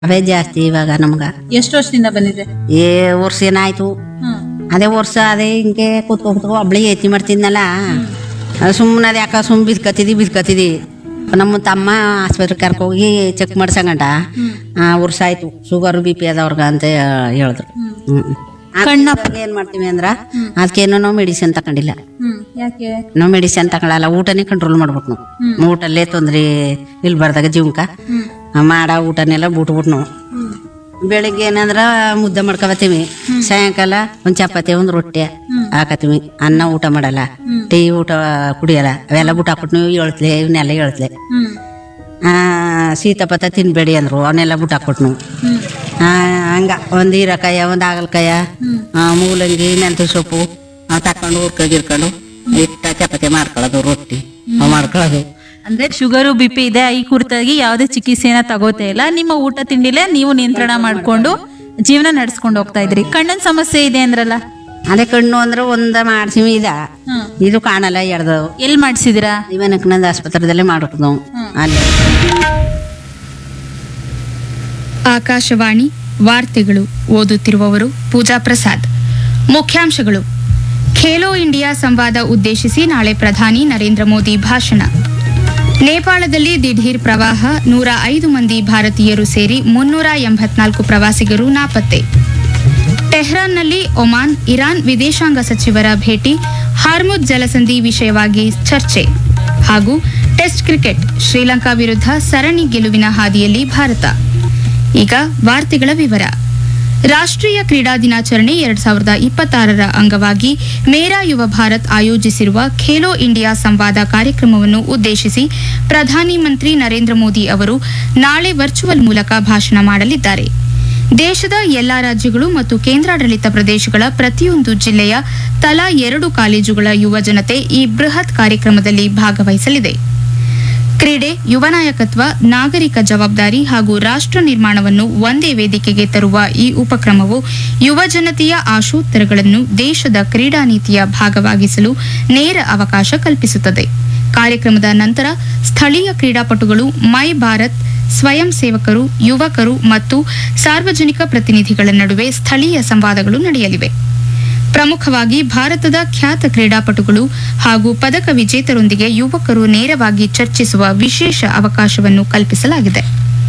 ಅವೇ ಜಾಸ್ತಿ ಇವಾಗ ನಮ್ಗ ಎಷ್ಟು ವರ್ಷದಿಂದ ಬಂದಿದೆ ಏ ವರ್ಷ ಏನಾಯ್ತು ಹ್ಮ್ ಅದೇ ವರ್ಷ ಅದೇ ಹಿಂಗೆ ಕೂತ್ಕೊ ಕೂತ್ಕೊ ಒಬ್ಳಿಗೆ ಎತ್ತಿ ಮಾಡ್ತಿದ್ನಲ್ಲ ಸುಮ್ಮನೆ ಅದು ಯಾಕೆ ಸುಮ್ಮನೆ ಬಿದ್ಕತ್ತಿದಿ ಬಿದ್ಕತ್ತಿದಿ ನಮ್ಮ ತಮ್ಮ ಆಸ್ಪತ್ರೆಗೆ ಕರ್ಕೋಗಿ ಚೆಕ್ ಮಾಡ್ಸಂಗಂಟ ಆ ವರ್ಷ ಆಯ್ತು ಶುಗರ್ ಬಿ ಪಿ ಅದವ್ರಗ ಅಂತ ಹೇಳಿದ್ರು ಹ್ಮ್ ಕಣ್ಣಪ್ಪ. ಅದಕ್ಕೆ ಏನ್ ಮಾಡ್ತೀವಿ ಅಂದ್ರ ಅದಕ್ಕೇನೋ ನಾವು ಮೆಡಿಸಿನ್ ತಕೊಂಡಿಲ್ಲ ಹ್ಮ್ ಯಾಕೆ ನಾವು ಮೆಡಿಸಿನ್ ತಗೊಳಲ್ಲ ಊಟನೇ ಕಂಟ್ರೋಲ್ ಮಾಡ್ಬೇಕು ನಾವು ಊಟಲ್ಲೇ ತೊಂದ್ರೆ ಇಲ್ಬಾರ್ದಾಗ ಜೀವನ್ಕ ಮಾಡ ಊಟನೆಲ್ಲ ಬಿಟ್ಬಿಟ್ಟು ನಾವು ಬೆಳಿಗ್ಗೆ ಏನಂದ್ರ ಮುದ್ದೆ ಮಾಡ್ಕೊಬತ್ತೀವಿ ಸಾಯಂಕಾಲ ಒಂದ್ ಚಪಾತಿ ಒಂದ್ ರೊಟ್ಟಿ ಹಾಕತ್ತೀವಿ ಅನ್ನ ಊಟ ಮಾಡಲ್ಲ ಟೀ ಊಟ ಕುಡಿಯಲ್ಲ ಅವೆಲ್ಲ ಊಟ ಹಾಕ್ಬಿಟ್ಟು ನೀವು ಹೇಳ್ತ್ಲೆ ಇವನ್ನೆಲ್ಲ ಹೇಳ್ತ್ಲೆ ಹ್ಮ್ ಆ ಸೀತಾಪತ ತಿನ್ಬೇಡಿ ಅಂದ್ರು ಅವನ್ನೆಲ್ಲ ಬಿಟ್ಟು ಹಾಕ್ಬಿಟ್ಟು ನಾವು ಹ್ಮ್ ಆ, ಹಂಗ ಒಂದ್ ಹೀರಕಾಯ ಒಂದ್ ಹಾಗಲಕಾಯ ಆ, ಮೂಲಂಗಿ ಮೆಂತ್ಯ ಸೊಪ್ಪು ಆ, ತಕೊಂಡು ಹುರ್ಕೊಂಡು ಗಿರ್ಕೊಂಡು ಇಟ್ಟ ಚಪಾತಿ ಮಾಡ್ಕೊಳ್ಳೋದು ರೊಟ್ಟಿ ಅವ್ ಮಾಡ್ಕೊಳ್ಳೋದು ಅಂದ್ರೆ ಶುಗರು ಬಿ ಪಿ ಇದೆ ಈ ಕುರಿತಾಗಿ ಯಾವುದೇ ಚಿಕಿತ್ಸೆನ ತಗೋತಾ ಇಲ್ಲ ನಿಮ್ಮ ಊಟ ತಿಂಡಿಲೇ ನೀವು ನಿಯಂತ್ರಣ ಮಾಡ್ಕೊಂಡು ಜೀವನ ನಡೆಸ್ಕೊಂಡು ಹೋಗ್ತಾ ಇದ್ರಿ ಕಣ್ಣಿನ ಸಮಸ್ಯೆ ಇದೆ ಅಂದ್ರಲ್ಲ ಅದೇ ಕಣ್ಣು ಅಂದ್ರೆ ಒಂದ ಮಾಡ್ತೀವಿ ಇದ ಹ್ಮ್ ಇದು ಕಾಣಲ್ಲ ಎಡ್ದು ಎಲ್ ಮಾಡ್ಸಿದಿರಾ ಇವನಕ್ನಂದ ಆಸ್ಪತ್ರೆದಲ್ಲೇ ಮಾಡ್ಬೇಕು ನಾವು ಅಲ್ಲಿ ಆಕಾಶವಾಣಿ ವಾರ್ತೆಗಳು ಓದುತ್ತಿರುವವರು ಪೂಜಾ ಪ್ರಸಾದ್ ಮುಖ್ಯಾಂಶಗಳು ಖೇಲೋ ಇಂಡಿಯಾ ಸಂವಾದ ಉದ್ದೇಶಿಸಿ ನಾಳೆ ಪ್ರಧಾನಿ ನರೇಂದ್ರ ಮೋದಿ ಭಾಷಣ ನೇಪಾಳದಲ್ಲಿ ದಿಢೀರ್ ಪ್ರವಾಹ ನೂರ ಐದು ಮಂದಿ ಭಾರತೀಯರು ಸೇರಿ ಮುನ್ನೂರ ಎಂಬತ್ನಾಲ್ಕು ಪ್ರವಾಸಿಗರು ನಾಪತ್ತೆ ಟೆಹ್ರಾನ್ನಲ್ಲಿ ಒಮಾನ್ ಇರಾನ್ ವಿದೇಶಾಂಗ ಸಚಿವರ ಭೇಟಿ ಹಾರ್ಮುಜ್ ಜಲಸಂಧಿ ವಿಷಯವಾಗಿ ಚರ್ಚೆ ಹಾಗೂ ಟೆಸ್ಟ್ ಕ್ರಿಕೆಟ್ ಶ್ರೀಲಂಕಾ ವಿರುದ್ಧ ಸರಣಿ ಗೆಲುವಿನ ಹಾದಿಯಲ್ಲಿ ಭಾರತ ಈಗ ವಾರ್ತೆಗಳ ವಿವರ ರಾಷ್ಟ್ರೀಯ ಕ್ರೀಡಾ ದಿನಾಚರಣೆ ಎರಡ್ ಸಾವಿರದ ಇಪ್ಪತ್ತಾರರ ಅಂಗವಾಗಿ ಮೇರಾ ಯುವ ಭಾರತ್ ಆಯೋಜಿಸಿರುವ ಖೇಲೋ ಇಂಡಿಯಾ ಸಂವಾದ ಕಾರ್ಯಕ್ರಮವನ್ನು ಉದ್ದೇಶಿಸಿ ಪ್ರಧಾನಿ ಮಂತ್ರಿ ನರೇಂದ್ರ ಮೋದಿ ಅವರು ನಾಳೆ ವರ್ಚುವಲ್ ಮೂಲಕ ಭಾಷಣ ಮಾಡಲಿದ್ದಾರೆ ದೇಶದ ಎಲ್ಲಾ ರಾಜ್ಯಗಳು ಮತ್ತು ಕೇಂದ್ರಾಡಳಿತ ಪ್ರದೇಶಗಳ ಪ್ರತಿಯೊಂದು ಜಿಲ್ಲೆಯ ತಲಾ ಎರಡು ಕಾಲೇಜುಗಳ ಯುವ ಜನತೆ ಈ ಬೃಹತ್ ಕಾರ್ಯಕ್ರಮದಲ್ಲಿ ಭಾಗವಹಿಸಲಿದೆ ಕ್ರೀಡೆ ಯುವ ನಾಯಕತ್ವ ನಾಗರಿಕ ಜವಾಬ್ದಾರಿ ಹಾಗೂ ರಾಷ್ಟ್ರ ನಿರ್ಮಾಣವನ್ನು ಒಂದೇ ವೇದಿಕೆಗೆ ತರುವ ಈ ಉಪಕ್ರಮವು ಯುವ ಜನತೆಯ ಆಶೋತ್ತರಗಳನ್ನು ದೇಶದ ಕ್ರೀಡಾ ನೀತಿಯ ಭಾಗವಾಗಿಸಲು ನೇರ ಅವಕಾಶ ಕಲ್ಪಿಸುತ್ತದೆ ಕಾರ್ಯಕ್ರಮದ ನಂತರ ಸ್ಥಳೀಯ ಕ್ರೀಡಾಪಟುಗಳು ಮೈ ಭಾರತ್ ಸ್ವಯಂ ಸೇವಕರು ಯುವಕರು ಮತ್ತು ಸಾರ್ವಜನಿಕ ಪ್ರತಿನಿಧಿಗಳ ನಡುವೆ ಸ್ಥಳೀಯ ಸಂವಾದಗಳು ನಡೆಯಲಿವೆ ಪ್ರಮುಖವಾಗಿ ಭಾರತದ ಖ್ಯಾತ ಕ್ರೀಡಾಪಟುಗಳು ಹಾಗೂ ಪದಕ ವಿಜೇತರೊಂದಿಗೆ ಯುವಕರು ನೇರವಾಗಿ ಚರ್ಚಿಸುವ ವಿಶೇಷ ಅವಕಾಶವನ್ನು ಕಲ್ಪಿಸಲಾಗಿದೆ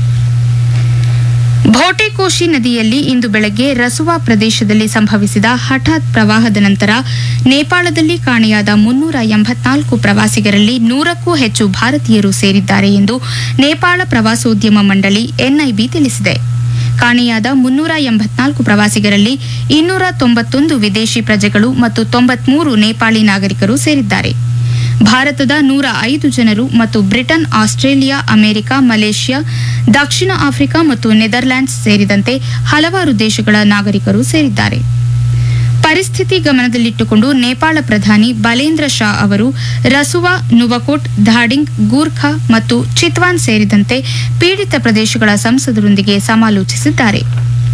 ಭೋಟೆಕೋಶಿ ನದಿಯಲ್ಲಿ ಇಂದು ಬೆಳಗ್ಗೆ ರಸುವಾ ಪ್ರದೇಶದಲ್ಲಿ ಸಂಭವಿಸಿದ ಹಠಾತ್ ಪ್ರವಾಹದ ನಂತರ ನೇಪಾಳದಲ್ಲಿ ಕಾಣೆಯಾದ ಮುನ್ನೂರ ಎಂಬತ್ನಾಲ್ಕು ಪ್ರವಾಸಿಗರಲ್ಲಿ ನೂರಕ್ಕೂ ಹೆಚ್ಚು ಭಾರತೀಯರು ಸೇರಿದ್ದಾರೆ ಎಂದು ನೇಪಾಳ ಪ್ರವಾಸೋದ್ಯಮ ಮಂಡಳಿ ಎನ್ಐಬಿ ತಿಳಿಸಿದೆ ಕಾಣೆಯಾದ ಮುನ್ನೂರ ಎಂಬತ್ನಾಲ್ಕು ಪ್ರವಾಸಿಗರಲ್ಲಿ ಇನ್ನೂರ ತೊಂಬತ್ತೊಂದು ವಿದೇಶಿ ಪ್ರಜೆಗಳು ಮತ್ತು ತೊಂಬತ್ಮೂರು ನೇಪಾಳಿ ನಾಗರಿಕರು ಸೇರಿದ್ದಾರೆ ಭಾರತದ ನೂರ ಐದು ಜನರು ಮತ್ತು ಬ್ರಿಟನ್ ಆಸ್ಟ್ರೇಲಿಯಾ ಅಮೆರಿಕ ಮಲೇಷ್ಯಾ ದಕ್ಷಿಣ ಆಫ್ರಿಕಾ ಮತ್ತು ನೆದರ್ಲ್ಯಾಂಡ್ಸ್ ಸೇರಿದಂತೆ ಹಲವಾರು ದೇಶಗಳ ನಾಗರಿಕರು ಸೇರಿದ್ದಾರೆ ಪರಿಸ್ಥಿತಿ ಗಮನದಲ್ಲಿಟ್ಟುಕೊಂಡು ನೇಪಾಳ ಪ್ರಧಾನಿ ಬಲೇಂದ್ರ ಶಾ ಅವರು ರಸುವಾ ನುವಕೋಟ್ ಧಾಡಿಂಗ್ ಗೂರ್ಖಾ ಮತ್ತು ಚಿತ್ವಾನ್ ಸೇರಿದಂತೆ ಪೀಡಿತ ಪ್ರದೇಶಗಳ ಸಂಸದರೊಂದಿಗೆ ಸಮಾಲೋಚಿಸಿದ್ದಾರೆ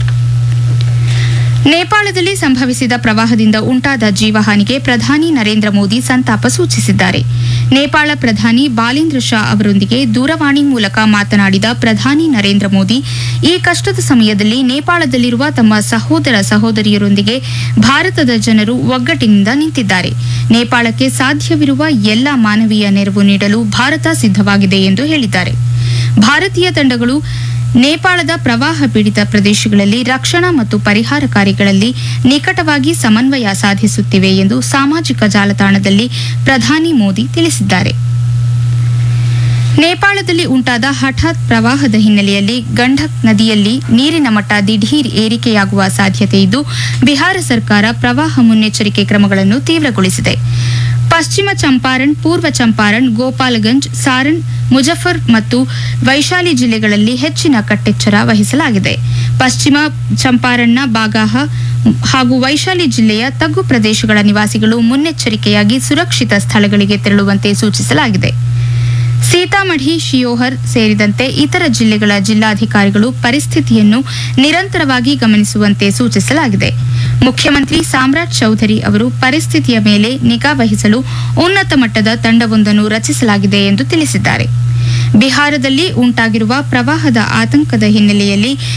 ನೇಪಾಳದಲ್ಲಿ ಸಂಭವಿಸಿದ ಪ್ರವಾಹದಿಂದ ಉಂಟಾದ ಜೀವಹಾನಿಗೆ ಪ್ರಧಾನಿ ನರೇಂದ್ರ ಮೋದಿ ಸಂತಾಪ ಸೂಚಿಸಿದ್ದಾರೆ ನೇಪಾಳ ಪ್ರಧಾನಿ ಬಾಲೇಂದ್ರ ಶಾ ಅವರೊಂದಿಗೆ ದೂರವಾಣಿ ಮೂಲಕ ಮಾತನಾಡಿದ ಪ್ರಧಾನಿ ನರೇಂದ್ರ ಮೋದಿ ಈ ಕಷ್ಟದ ಸಮಯದಲ್ಲಿ ನೇಪಾಳದಲ್ಲಿರುವ ತಮ್ಮ ಸಹೋದರ ಸಹೋದರಿಯರೊಂದಿಗೆ ಭಾರತದ ಜನರು ಒಗ್ಗಟ್ಟಿನಿಂದ ನಿಂತಿದ್ದಾರೆ ನೇಪಾಳಕ್ಕೆ ಸಾಧ್ಯವಿರುವ ಎಲ್ಲ ಮಾನವೀಯ ನೆರವು ನೀಡಲು ಭಾರತ ಸಿದ್ಧವಾಗಿದೆ ಎಂದು ಹೇಳಿದ್ದಾರೆ ಭಾರತೀಯ ತಂಡಗಳು ನೇಪಾಳದ ಪ್ರವಾಹ ಪೀಡಿತ ಪ್ರದೇಶಗಳಲ್ಲಿ ರಕ್ಷಣಾ ಮತ್ತು ಪರಿಹಾರ ಕಾರ್ಯಗಳಲ್ಲಿ ನಿಕಟವಾಗಿ ಸಮನ್ವಯ ಸಾಧಿಸುತ್ತಿವೆ ಎಂದು ಸಾಮಾಜಿಕ ಜಾಲತಾಣದಲ್ಲಿ ಪ್ರಧಾನಿ ಮೋದಿ ತಿಳಿಸಿದ್ದಾರೆ ನೇಪಾಳದಲ್ಲಿ ಉಂಟಾದ ಹಠಾತ್ ಪ್ರವಾಹದ ಹಿನ್ನೆಲೆಯಲ್ಲಿ ಗಂಡಕ್ ನದಿಯಲ್ಲಿ ನೀರಿನ ಮಟ್ಟ ದಿಢೀರ್ ಏರಿಕೆಯಾಗುವ ಸಾಧ್ಯತೆ ಇದ್ದು ಬಿಹಾರ ಸರ್ಕಾರ ಪ್ರವಾಹ ಮುನ್ನೆಚ್ಚರಿಕೆ ಕ್ರಮಗಳನ್ನು ತೀವ್ರಗೊಳಿಸಿದೆ ಪಶ್ಚಿಮ ಚಂಪಾರಣ್ ಪೂರ್ವ ಚಂಪಾರಣ್ ಗೋಪಾಲಗಂಜ್ ಸಾರಣ್ ಮುಜಫರ್ ಮತ್ತು ವೈಶಾಲಿ ಜಿಲ್ಲೆಗಳಲ್ಲಿ ಹೆಚ್ಚಿನ ಕಟ್ಟೆಚ್ಚರ ವಹಿಸಲಾಗಿದೆ ಪಶ್ಚಿಮ ಚಂಪಾರಣ್ನ ಬಾಗಾಹ ಹಾಗೂ ವೈಶಾಲಿ ಜಿಲ್ಲೆಯ ತಗ್ಗು ಪ್ರದೇಶಗಳ ನಿವಾಸಿಗಳು ಮುನ್ನೆಚ್ಚರಿಕೆಯಾಗಿ ಸುರಕ್ಷಿತ ಸ್ಥಳಗಳಿಗೆ ತೆರಳುವಂತೆ ಸೂಚಿಸಲಾಗಿದೆ ಸೀತಾಮಢಿ ಶಿಯೋಹರ್ ಸೇರಿದಂತೆ ಇತರ ಜಿಲ್ಲೆಗಳ ಜಿಲ್ಲಾಧಿಕಾರಿಗಳು ಪರಿಸ್ಥಿತಿಯನ್ನು ನಿರಂತರವಾಗಿ ಗಮನಿಸುವಂತೆ ಸೂಚಿಸಲಾಗಿದೆ ಮುಖ್ಯಮಂತ್ರಿ ಸಾಮ್ರಾಟ್ ಚೌಧರಿ ಅವರು ಪರಿಸ್ಥಿತಿಯ ಮೇಲೆ ನಿಗಾ ವಹಿಸಲು ಉನ್ನತ ಮಟ್ಟದ ತಂಡವೊಂದನ್ನು ರಚಿಸಲಾಗಿದೆ ಎಂದು ತಿಳಿಸಿದ್ದಾರೆ ಬಿಹಾರದಲ್ಲಿ ಉಂಟಾಗಿರುವ ಪ್ರವಾಹದ ಆತಂಕದ ಹಿನ್ನೆಲೆಯಲ್ಲಿ